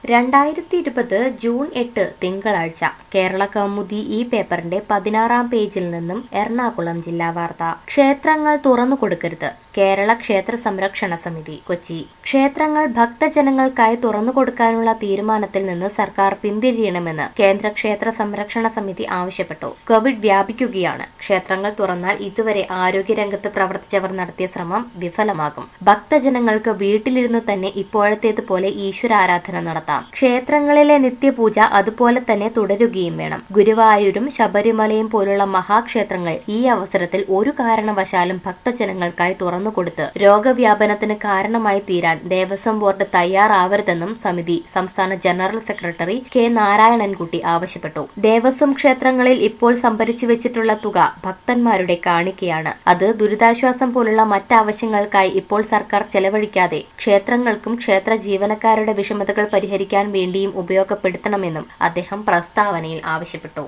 രണ്ടായിരത്തി ഇരുപത് ജൂൺ എട്ട് തിങ്കളാഴ്ച കേരള കൗമുദി ഈ പേപ്പറിന്റെ പതിനാറാം പേജിൽ നിന്നും എറണാകുളം ജില്ലാ വാർത്ത ക്ഷേത്രങ്ങൾ തുറന്നു കൊടുക്കരുത് കേരള ക്ഷേത്ര സംരക്ഷണ സമിതി കൊച്ചി ക്ഷേത്രങ്ങൾ ഭക്തജനങ്ങൾക്കായി തുറന്നു കൊടുക്കാനുള്ള തീരുമാനത്തിൽ നിന്ന് സർക്കാർ പിന്തിരിയണമെന്ന് കേന്ദ്ര ക്ഷേത്ര സംരക്ഷണ സമിതി ആവശ്യപ്പെട്ടു കോവിഡ് വ്യാപിക്കുകയാണ് ക്ഷേത്രങ്ങൾ തുറന്നാൽ ഇതുവരെ ആരോഗ്യരംഗത്ത് പ്രവർത്തിച്ചവർ നടത്തിയ ശ്രമം വിഫലമാകും ഭക്തജനങ്ങൾക്ക് വീട്ടിലിരുന്നു തന്നെ ഇപ്പോഴത്തേതുപോലെ ഈശ്വരാരാധന നടത്താം ക്ഷേത്രങ്ങളിലെ നിത്യപൂജ അതുപോലെ തന്നെ തുടരുകയും വേണം ഗുരുവായൂരും ശബരിമലയും പോലുള്ള മഹാക്ഷേത്രങ്ങൾ ഈ അവസരത്തിൽ ഒരു കാരണവശാലും ഭക്തജനങ്ങൾക്കായി തുറന്നുകൊടുത്ത് രോഗവ്യാപനത്തിന് കാരണമായി തീരാൻ ദേവസ്വം ബോർഡ് തയ്യാറാവരുതെന്നും സമിതി സംസ്ഥാന ജനറൽ സെക്രട്ടറി കെ നാരായണൻകുട്ടി ആവശ്യപ്പെട്ടു ദേവസ്വം ക്ഷേത്രങ്ങളിൽ ഇപ്പോൾ സംഭരിച്ചു വെച്ചിട്ടുള്ള തുക ഭക്തന്മാരുടെ കാണിക്കയാണ് അത് ദുരിതാശ്വാസം പോലുള്ള മറ്റാവശ്യങ്ങൾക്കായി ഇപ്പോൾ സർക്കാർ ചെലവഴിക്കാതെ ക്ഷേത്രങ്ങൾക്കും ക്ഷേത്ര ജീവനക്കാരുടെ വിഷമതകൾ പരിഹരിക്കാൻ വേണ്ടിയും ഉപയോഗപ്പെടുത്തണമെന്നും അദ്ദേഹം പ്രസ്താവനയിൽ ആവശ്യപ്പെട്ടു